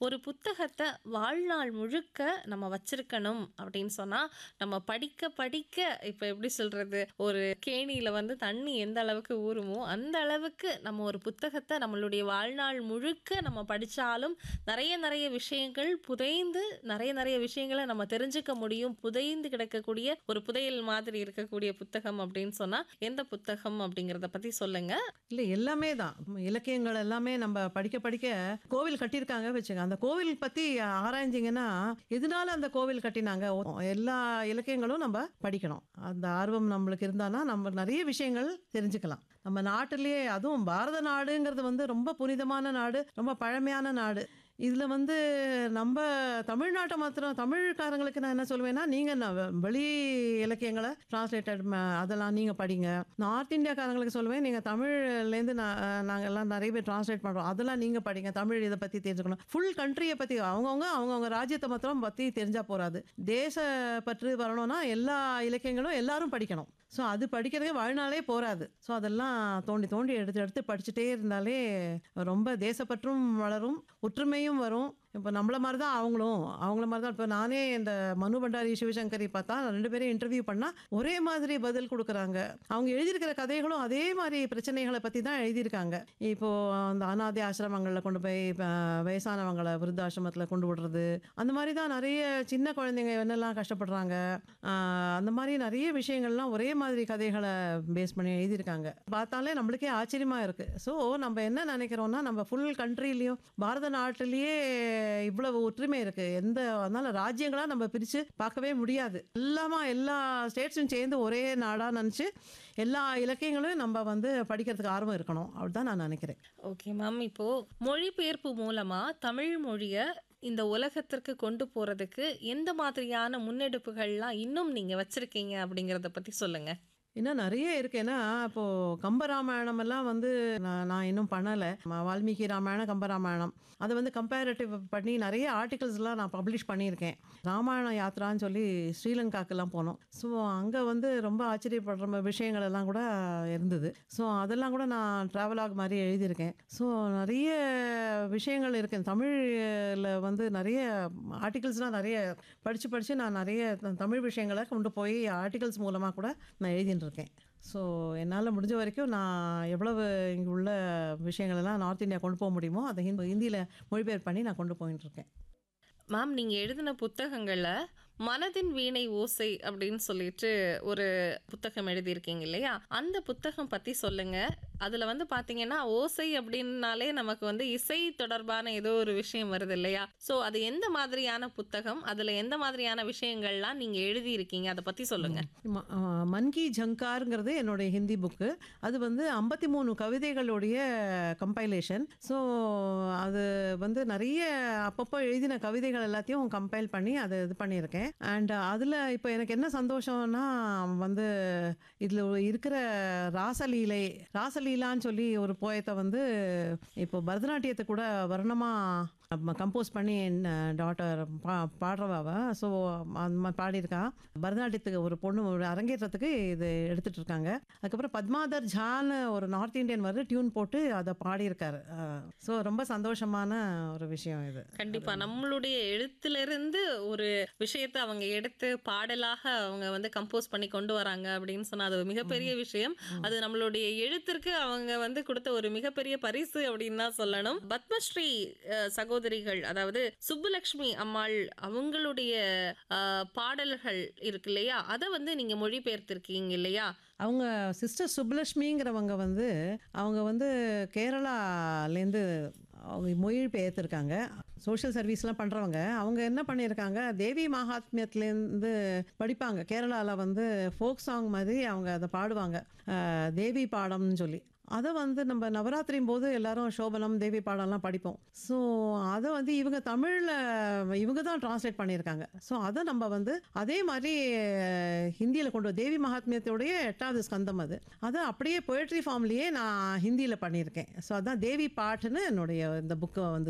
ஒரு புத்தகத்த வாழ்நாள் முழுக்க நம்ம வச்சிருக்கணும் அப்படின்னு சொன்னா, நம்ம படிக்க படிக்க இப்ப எப்படி சொல்றது? ஒரு கேணியில வந்து தண்ணி எந்த அளவுக்கு ஊறுமோ, அந்த அளவுக்கு நம்ம ஒரு புத்தகத்த நம்மளுடைய வாழ்நாள் முழுக்க நம்ம படிச்சாலும், நெறைய நெறைய விஷயங்கள் புதைந்து நெறைய நெறைய விஷயங்கள நம்ம தெரிஞ்சுக்க முடியும். புதைந்து கிடக்கக்கூடிய ஒரு புதையல் மாதிரி இருக்கக்கூடிய புத்தகம் அப்படின்னு சொன்னா, எந்த புத்தகம் அப்படிங்கிறத பத்தி சொல்லுங்க. இல்ல எல்லாமே தான். இலக்கியங்கள் எல்லாமே நம்ம படிக்க படிக்க கோவில் கட்டியிருக்காங்க வச்சுங்க. அந்த கோவில் பத்தி ஆராய்ஞ்சீங்கன்னா, எதனால அந்த கோவில் கட்டினாங்க? ஒ எல்லா இலக்கியங்களும் நம்ம படிக்கணும். அந்த ஆர்வம் நம்மளுக்கு இருந்தான்னா, நம்ம நெறைய விஷயங்கள் தெரிஞ்சுக்கலாம். நம்ம நாட்டிலேயே அதுவும் பாரத நாடுங்கிறது வந்து ரொம்ப புனிதமான நாடு, ரொம்ப பழமையான நாடு. இதுல வந்து நம்ப தமிழ்நாட்ட மாத்திரம் தமிழ்காரங்களுக்கு நான் என்ன சொல்லுவேன்னா, நீங்க ந வெளி இலக்கியங்கள டிரான்ஸ்லேட்டட் ம அதெல்லாம் நீங்க படிங்க. நார்த் இந்தியாக்காரங்களுக்கு சொல்லுவேன், நீங்க தமிழ்லேருந்து நா நாங்கலாம் நெறைய பேர் டிரான்ஸ்லேட் பண்றோம். அதெல்லாம் நீங்க படிங்க. தமிழ் இத பத்தி தெரிஞ்சுக்கணும். ஃபுல் கண்ட்ரிய பத்தி அவங்கவங்க அவங்கவங்க ராஜ்யத்த மாத்திரம் பத்தி தெரிஞ்சா போறாது. தேசப்பற்று வரணும்னா, எல்லா இலக்கியங்களும் எல்லாரும் படிக்கணும். ஸோ அது படிக்கிறதுக்கே வாழ்நாளே போராது. ஸோ அதெல்லாம் தோண்டி தோண்டி எடுத்து எடுத்து படிச்சுட்டே இருந்தாலே, ரொம்ப தேசப்பற்றும் வளரும், ஒற்றுமையும் வரும். இப்ப நம்மள மாரி தான் அவங்களும். அவங்கள மாரி தான் இப்ப நானே இந்த மனு பண்டாரி சிவசங்கரி பார்த்தா 2 பேரையும் இன்டர்வியூ பண்ணா, ஒரே மாதிரி பதில் குடுக்குறாங்க. அவங்க எழுதியிருக்கிற கதைகளும் அதே மாரி பிரச்சனைகள பத்தி தான் எழுதியிருக்காங்க. இப்போ அந்த அனாதை ஆசிரமங்கள்ல கொண்டு போய் ப வயசானவங்கள விருத்தாசிரமத்தில கொண்டு விடுறது, அந்த மாரி தான் நெறைய சின்ன குழந்தைங்க என்னெல்லாம் கஷ்டப்படுறாங்க. ஆ அந்த மாரி நெறைய விஷயங்கள்லாம் ஒரே மாதிரி கதைகள பேஸ் பண்ணி எழுதியிருக்காங்க. பார்த்தாலே நம்மளுக்கே ஆச்சரியமா இருக்கு. ஸோ நம்ம என்ன நெனைக்கிறோம்னா, நம்ம ஃபுல் கண்ட்ரிலயும் பாரத நாட்டிலேயே இவ்வளவு ஒற்றுமை இருக்கு. எந்த அதனால ராஜ்யங்களா நம்ம பிரிச்சு பார்க்கவே முடியாது. எல்லாமா எல்லா ஸ்டேட்ஸும் சேர்ந்து ஒரே நாடா நெனச்சு, எல்லா இலக்கியங்களையும் நம்ம வந்து படிக்கிறதுக்கு ஆர்வம் இருக்கணும். அப்படிதான் நான் நெனைக்கிறேன். Okay ma'am. இப்போ மொழிபெயர்ப்பு மூலமா தமிழ் மொழிய இந்த உலகத்திற்கு கொண்டு போறதுக்கு எந்த மாதிரியான முன்னெடுப்புகள்லாம் இன்னும் நீங்க வச்சிருக்கீங்க அப்படிங்கிறத பத்தி சொல்லுங்க. இன்னும் நெறைய இருக்கு. ஏன்னா, இப்போ கம்பராமாயணம் எல்லாம் வந்து நான் நான் இன்னும் பண்ணல. ம வால்மீகி ராமாயணம், கம்பராமாயணம். அத வந்து கம்பேரேட்டிவ் பண்ணி நெறைய ஆர்டிகிள்ஸ்லாம் நான் பப்ளிஷ் பண்ணியிருக்கேன். ராமாயண யாத்ரான்னு சொல்லி ஸ்ரீலங்காக்கெல்லாம் போனோம். ஸோ அங்க வந்து ரொம்ப ஆச்சரியப்படுற ம விஷயங்கள் எல்லாம் கூட இருந்தது. ஸோ அதெல்லாம் கூட நான் ட்ராவலாக் மாரி எழுதியிருக்கேன். ஸோ நெறைய விஷயங்கள் இருக்கு. தமிழ்ல வந்து நெறைய ஆர்டிகிள்ஸ்லாம் நெறைய படிச்சு படிச்சு நான் நெறைய தமிழ் விஷயங்கள கொண்டு போய் ஆர்டிகிள்ஸ் மூலமா கூட நான் எழுதின்னு இருக்கேன். ஸோ என்னால முடிஞ்ச வரைக்கும் நான் எவ்வளவு இங்க உள்ள விஷயங்களெல்லாம் நார்த் இந்தியா கொண்டு போ முடியுமோ, அத ஹிந் ஹிந்தியில மொழிபெயர்ப்பு பண்ணி நான் கொண்டு போயின்னு இருக்கேன். மேம் நீங்க எழுதின புத்தகங்கள்ல, மனதின் வீணை ஓசை அப்படின்னு சொல்லிட்டு ஒரு புத்தகம் எழுதியிருக்கீங்க இல்லையா? அந்த புத்தகம் பத்தி சொல்லுங்க. அதுல வந்து பார்த்தீங்கன்னா, ஓசை அப்படின்னாலே நமக்கு வந்து இசை தொடர்பான ஏதோ ஒரு விஷயம் வருது இல்லையா? ஸோ அது எந்த மாதிரியான புத்தகம்? அதுல எந்த மாதிரியான விஷயங்கள்லாம் நீங்க எழுதியிருக்கீங்க? அத பத்தி சொல்லுங்க. ம அ மன் கி ஜங்கார்ங்கிறது என்னுடைய ஹிந்தி புக்கு. அது வந்து 53 கவிதைகளுடைய கம்பைலேஷன். ஸோ அது வந்து நெறைய அப்பப்போ எழுதின கவிதைகள் எல்லாத்தையும் கம்பைல் பண்ணி அத இது பண்ணியிருக்கேன். அண்ட் அதுல இப்ப எனக்கு என்ன சந்தோஷம்னா, வந்து இதுல இருக்கிற ராசலீலை ராசலீலான்னு சொல்லி ஒரு போயத்த வந்து இப்போ பரதநாட்டியத்துக்கு கூட வர்ணமா கம்போஸ் பண்ணி என் டாட்டர் பா பாடுறவ அவ. ஸோ அந்த மாரி பாடியிருக்கா. பரதநாட்டியத்துக்கு ஒரு பொண்ணு ஒரு அரங்கேற்றத்துக்கு இது எடுத்துட்டு இருக்காங்க. அதுக்கப்புறம் பத்மாதர் ஜான்னு ஒரு நார்த் இண்டியன் வந்து டியூன் போட்டு அத பாடியிருக்காரு. அ ஸோ ரொம்ப சந்தோஷமான ஒரு விஷயம் இது. கண்டிப்பா. நம்மளுடைய எழுத்திலிருந்து ஒரு விஷயத்த அவங்க எடுத்து பாடலாக அவங்க வந்து கம்போஸ் பண்ணி கொண்டு வராங்க அப்படின்னு சொன்னா, அது ஒரு மிகப்பெரிய விஷயம். அது நம்மளுடைய எழுத்திற்கு அவங்க வந்து குடுத்த ஒரு மிகப்பெரிய பரிசு அப்படின்னு தான் சொல்லணும். பத்மஸ்ரீ அ சகோதரிகள் அதாவது சுப்புலட்சுமி அம்மாள் அவங்களுடைய அ பாடல்கள் இருக்கு இல்லையா? அத வந்து நீங்க மொழிபெயர்த்திருக்கீங்க இல்லையா? அவங்க சிஸ்டர் சுப்புலட்சுமிங்கிறவங்க வந்து, அவங்க வந்து கேரளாலேருந்து அவங்க மொழிபெயர்த்திருக்காங்க. சோஷியல் சர்வீஸ்லாம் பண்றவங்க. அவங்க என்ன பண்ணியிருக்காங்க, தேவி மகாத்மியத்திலேருந்து படிப்பாங்க. கேரளால வந்து ஃபோக் சாங் மாதிரி அவங்க அத பாடுவாங்க. அ தேவி பாடம்னு சொல்லி. அத வந்து நம்ம நவராத்திரியும்போது எல்லாரும் சோபனம், தேவி பாடம்லாம் படிப்போம். ஸோ அத வந்து இவங்க தமிழ்ல இவங்க தான் டிரான்ஸ்லேட் பண்ணியிருக்காங்க. ஸோ அத நம்ம வந்து அதே மாரி ஹிந்தியில கொண்டு தேவி மகாத்மியத்துடைய 8வது ஸ்கந்தம் அது. அத அப்படியே பொயட்ரி ஃபார்ம்லயே நான் ஹிந்தியில பண்ணியிருக்கேன். ஸோ அதான் தேவி பாட்டுன்னு என்னுடைய இந்த புக்க வந்து